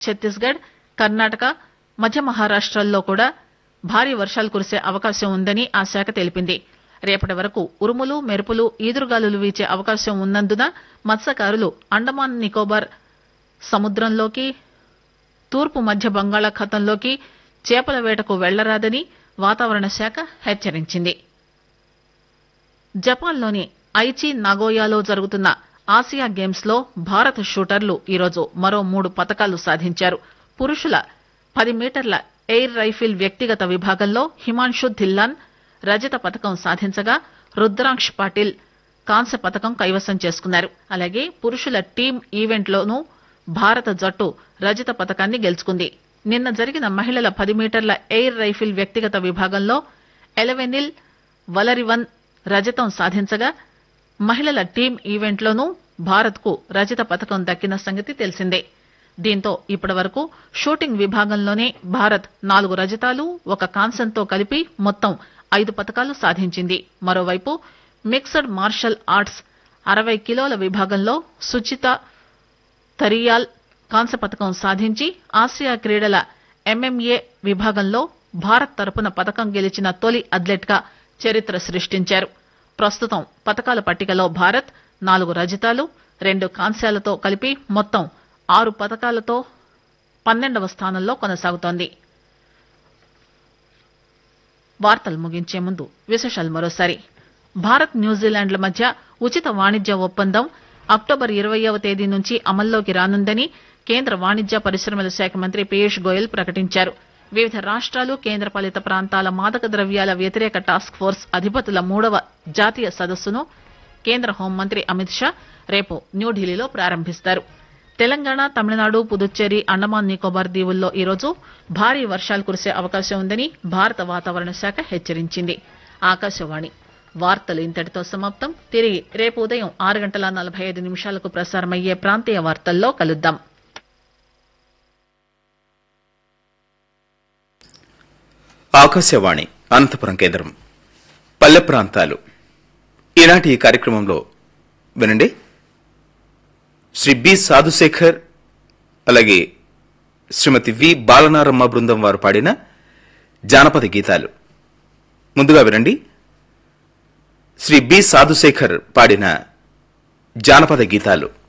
ఛత్తీస్గఢ్ కర్ణాటక మధ్య మహారాష్టల్లో కూడా భారీ వర్షాలు కురిసే అవకాశం ఉందని ఆ శాఖ తెలిపింది రేపటి వరకు ఉరుములు మెరుపులు ఈదురుగాలులు వీచే అవకాశం ఉన్నందున మత్స్యకారులు అండమాన్ నికోబార్ సముద్రంలోకి తూర్పు మధ్య బంగాళాఖాతంలోకి చేపల వేటకు వెళ్లరాదని వాతావరణ శాఖ హెచ్చరించింది జపాన్లోని ఐచి నాగోయాలో జరుగుతున్న ఆసియా గేమ్స్ లో భారత షూటర్లు ఈరోజు మరో మూడు పతకాలు సాధించారు పురుషుల పది మీటర్ల ఎయిర్ రైఫిల్ వ్యక్తిగత విభాగంలో హిమాన్షు ధిల్లాన్ రజత పతకం సాధించగా రుద్రాంక్ష్ పాటిల్ కాంస్య పతకం కైవసం చేసుకున్నారు అలాగే పురుషుల టీం ఈవెంట్లోనూ భారత జట్టు రజత పతకాన్ని గెలుచుకుంది నిన్న జరిగిన మహిళల పది మీటర్ల ఎయిర్ రైఫిల్ వ్యక్తిగత విభాగంలో ఎలవెనిల్ వలరివన్ రజతం సాధించగా మహిళల టీం ఈవెంట్లోనూ భారత్ కు రజత పతకం దక్కిన సంగతి తెలిసిందే దీంతో ఇప్పటి వరకు షూటింగ్ విభాగంలోనే భారత్ నాలుగు రజతాలు ఒక కాంస్యంతో కలిపి మొత్తం ఐదు పతకాలు సాధించింది మరోవైపు మిక్స్డ్ మార్షల్ ఆర్ట్స్ అరవై కిలోల విభాగంలో సుచిత తరియాల్ కాంస్య పతకం సాధించి ఆసియా క్రీడల ఎంఎంఏ విభాగంలో భారత్ తరపున పతకం గెలిచిన తొలి అథ్లెట్ గా చరిత్ర సృష్టించారు ప్రస్తుతం పతకాల పట్టికలో భారత్ నాలుగు రజతాలు రెండు కాంస్యాలతో కలిపి మొత్తం ఆరు పతకాలతో పన్నెండవ స్థానంలో కొనసాగుతోంది వార్తలు ముగించే ముందు విశేషాలు మరోసారి భారత్ న్యూజిలాండ్ల మధ్య ఉచిత వాణిజ్య ఒప్పందం అక్టోబర్ ఇరవయవ తేదీ నుంచి అమల్లోకి రానుందని కేంద్ర వాణిజ్య పరిశ్రమల శాఖ మంత్రి పీయూష్ గోయల్ ప్రకటించారు వివిధ రాష్ట్రాలు కేంద్రపాలిత ప్రాంతాల మాదక ద్రవ్యాల వ్యతిరేక టాస్క్ ఫోర్స్ అధిపతుల మూడవ జాతీయ సదస్సును కేంద్ర హోంమంత్రి అమిత్ షా రేపు న్యూఢిల్లీలో ప్రారంభిస్తారు తెలంగాణ తమిళనాడు పుదుచ్చేరి అండమాన్ నికోబార్ దీవుల్లో ఈరోజు భారీ వర్షాలు కురిసే అవకాశం ఉందని భారత వాతావరణ శాఖ హెచ్చరించింది ఆకాశవాణి వార్తలు ఇంతటితో సమాప్తం తిరిగి రేపు ఉదయం ఆరు గంటల నలభై ఐదు నిమిషాలకు ప్రసారమయ్యే ప్రాంతీయ వార్తల్లో కలుద్దాం ఆకాశవాణి అనంతపురం కేంద్రం పల్లె ప్రాంతాలు ఈనాటి ఈ కార్యక్రమంలో వినండి శ్రీ బి సాధుశేఖర్ అలాగే శ్రీమతి వి బాలనారమ్మ బృందం వారు పాడిన జానపద గీతాలు ముందుగా వినండి శ్రీ బి సాధుశేఖర్ పాడిన జానపద గీతాలు